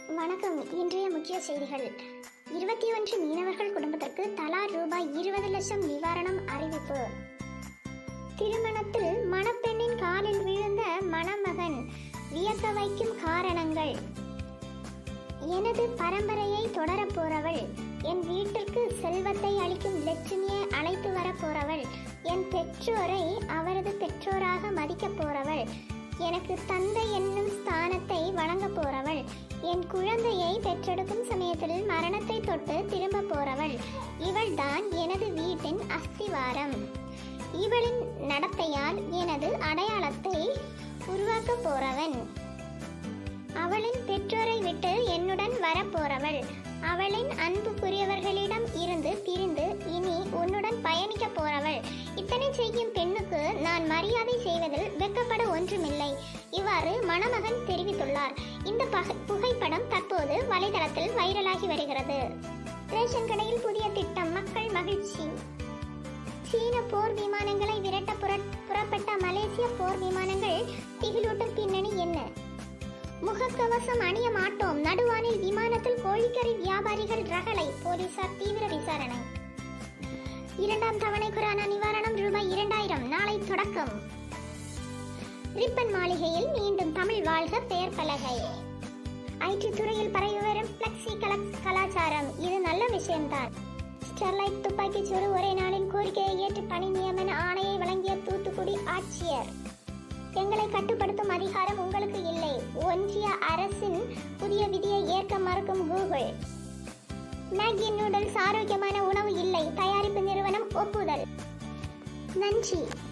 வணக்கம் இன்றைய முக்கிய செய்திகள் இருபத்தி ஒன்று மீனவர்கள் குடும்பத்திற்கு தலா ரூபாய் இருபது லட்சம் நிவாரணம் அறிவிப்பு திருமணத்தில் மணப்பெண்ணின் காலில் விழுந்த மணமகன் வியக்க வைக்கும் காரணங்கள் எனது பரம்பரையை தொடரப் போறவள் என் வீட்டிற்கு செல்வத்தை அளிக்கும் லட்சுமியை அழைத்து வரப் போறவள் என் பெற்றோரை அவரது பெற்றோராக மதிக்கப் போறவள் எனக்கு தந்தை என்னும் ஸ்தானத்தை வழங்கப் போறவள் என் குழந்தையை பெற்றெடுக்கும் சமயத்தில் மரணத்தை தொட்டு திரும்ப போறவள் இவள்தான் எனது வீட்டின் அஸ்திவாரம் இவளின் நடத்தையால் எனது அடையாளத்தை உருவாக்கப் போறவன் அவளின் பெற்றோரை விட்டு என்னுடன் வரப்போறவள் அவளின் அன்புக்குரியவர்களிடம் இருந்து பிரிந்து இனி உன்னுடன் பயணிக்க போறவள் இத்தனை செய்யும் பெண்ணுக்கு நான் மரியாதை செய்வதில் வெக்கப்பட ஒன்றுமில்லை இவ்வாறு மணமகன் தெரிவித்துள்ளார் இந்த பக- புகைப்படம் தற்போது வலைதளத்தில் வைரலாகி வருகிறது ரேஷன் கடையில் புதிய திட்டம் மக்கள் மகிழ்ச்சி சீன போர் விமானங்களை விரட்ட புற- புறப்பட்ட மலேசிய போர் விமானங்கள் திகிலூட்டும் பின்னணி என்ன முகக்கவசம் அணிய மாட்டோம் நடுவானில் விமானத்தில் கோழிக்கறி வியாபாரிகள் ரகளை போலீசார் தீவிர விசாரணை இரண்டாம் தவணை கொரோனா நிவாரணம் ரூபாய் இரண்டாயிரம் நாளை தொடக்கம் ரிப்பன் மாளிகையில் மீண்டும் தமிழ் வாழ்க பெயர் பலகை ஐடி துறையில் பரவி வரும் பிளக்ஸி கல கலாச்சாரம் இது நல்ல விஷயம்தான் ஸ்டெர்லைட் துப்பாக்கிச் சூடு ஒரே நாளில் கோரிக்கையை ஏற்று பணி நியமன ஆணையை வழங்கிய தூத்துக்குடி ஆட்சியர் எங்களை கட்டுப்படுத்தும் அதிகாரம் உங்களுக்கு இல்லை ஒன்றிய அரசின் புதிய விதியை ஏற்க மறுக்கும் கூகுள் மேகி நூடுல்ஸ் ஆரோக்கியமான உணவு இல்லை தயாரிப்பு நிறுவனம் ஒப்புதல் நன்றி